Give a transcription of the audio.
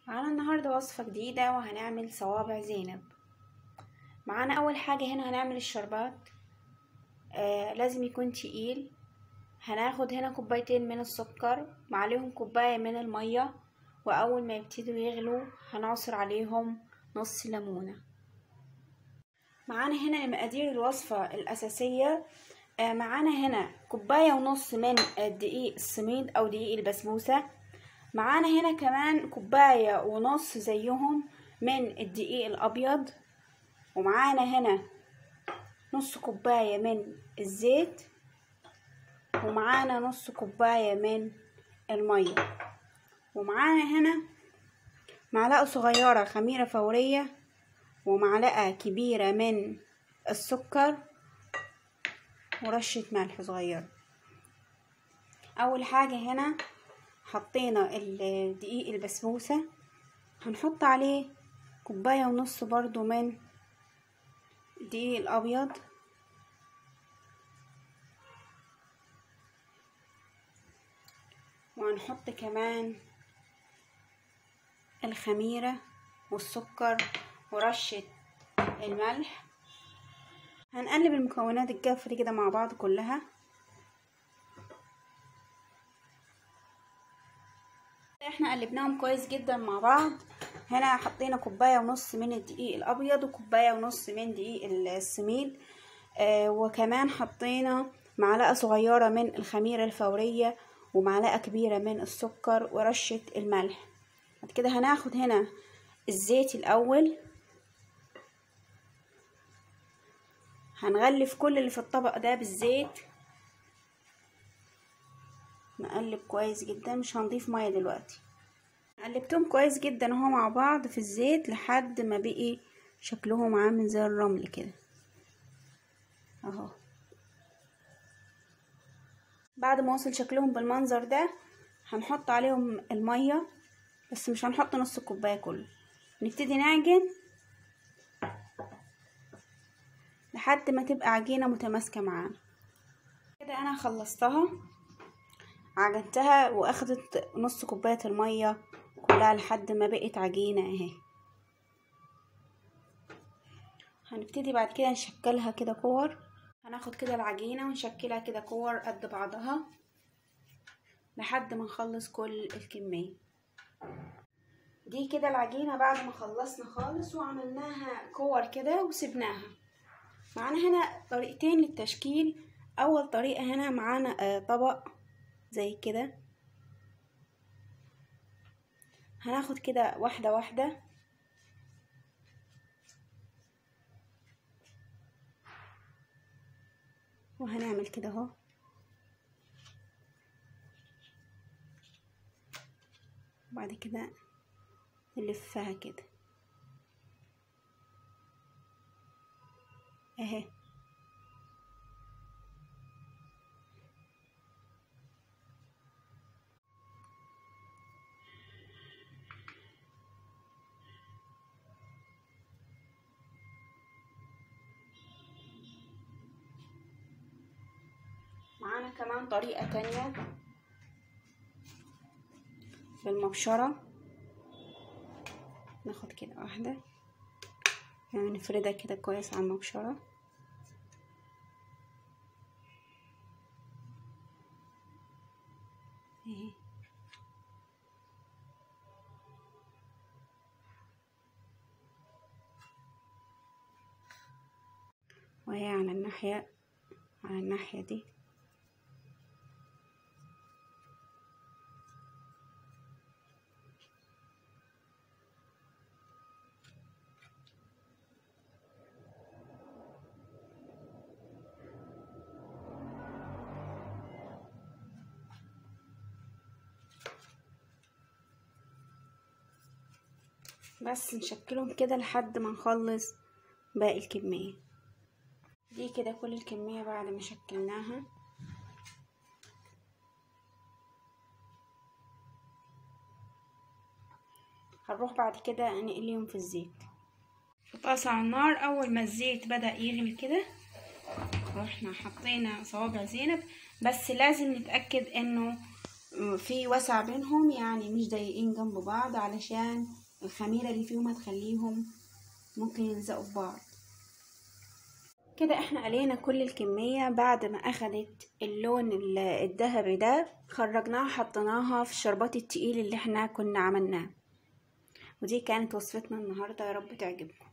معانا النهاردة وصفة جديدة وهنعمل صوابع زينب معانا أول حاجة هنا هنعمل الشربات آه لازم يكون تقيل هناخد هنا كوبايتين من السكر وعليهم كوباية من المية وأول ما يبتدوا يغلوا هنعصر عليهم نص ليمونة معانا هنا مقادير الوصفة الأساسية آه معانا هنا كوباية ونص من دقيق السميد أو دقيق البسبوسة معانا هنا كمان كوباية ونص زيهم من الدقيق الأبيض ومعانا هنا نص كوباية من الزيت ومعانا نص كوباية من المية ومعانا هنا معلقة صغيرة خميرة فورية ومعلقة كبيرة من السكر ورشة ملح صغيرة أول حاجة هنا حطينا الدقيق البسبوسة هنحط عليه كوباية ونص برضو من الدقيق الأبيض وهنحط كمان الخميرة والسكر ورشة الملح هنقلب المكونات الجافة دي كده مع بعض كلها احنا قلبناهم كويس جدا مع بعض هنا حطينا كوباية ونص من الدقيق الابيض وكوباية ونص من دقيق السميد آه وكمان حطينا معلقة صغيرة من الخميرة الفورية ومعلقة كبيرة من السكر ورشة الملح بعد كده هناخد هنا الزيت الاول هنغلف كل اللي في الطبق ده بالزيت نقلب كويس جدا مش هنضيف ميه دلوقتي قلبتهم كويس جدا اهو مع بعض في الزيت لحد ما بقي شكلهم عامل زي الرمل كده اهو بعد ما وصل شكلهم بالمنظر ده هنحط عليهم الميه بس مش هنحط نص الكوبايه كله نبتدي نعجن لحد ما تبقى عجينه متماسكه معانا كده انا خلصتها عجنتها واخدت نص كوبايه الميه كلها لحد ما بقت عجينه اهي هنبتدي بعد كده نشكلها كده كور هناخد كده العجينه ونشكلها كده كور قد بعضها لحد ما نخلص كل الكميه دي كده العجينه بعد ما خلصنا خالص وعملناها كور كده وسبناها معانا هنا طريقتين للتشكيل اول طريقه هنا معانا طبق زي كده هناخد كده واحدة واحدة وهنعمل كده اهو وبعد كده نلفها كده اهي معانا كمان طريقة تانية بالمبشرة ناخد كده واحدة يعني نفردها كده كويس على المبشرة اهي وهي على الناحية على الناحية دي بس نشكلهم كده لحد ما نخلص باقي الكمية دي كده كل الكمية بعد ما شكلناها هنروح بعد كده نقليهم في الزيت في طاسة على النار أول ما الزيت بدأ يغلي كده واحنا حطينا صوابع زينب بس لازم نتأكد انه في وسع بينهم يعني مش ضايقين جنب بعض علشان الخميرة اللي فيهم هتخليهم ممكن يلزقوا في بعض كده احنا قلينا كل الكمية بعد ما اخدت اللون الذهبي ده خرجناها حطيناها في الشربات التقيل اللي احنا كنا عملناه ودي كانت وصفتنا النهاردة يا رب تعجبكم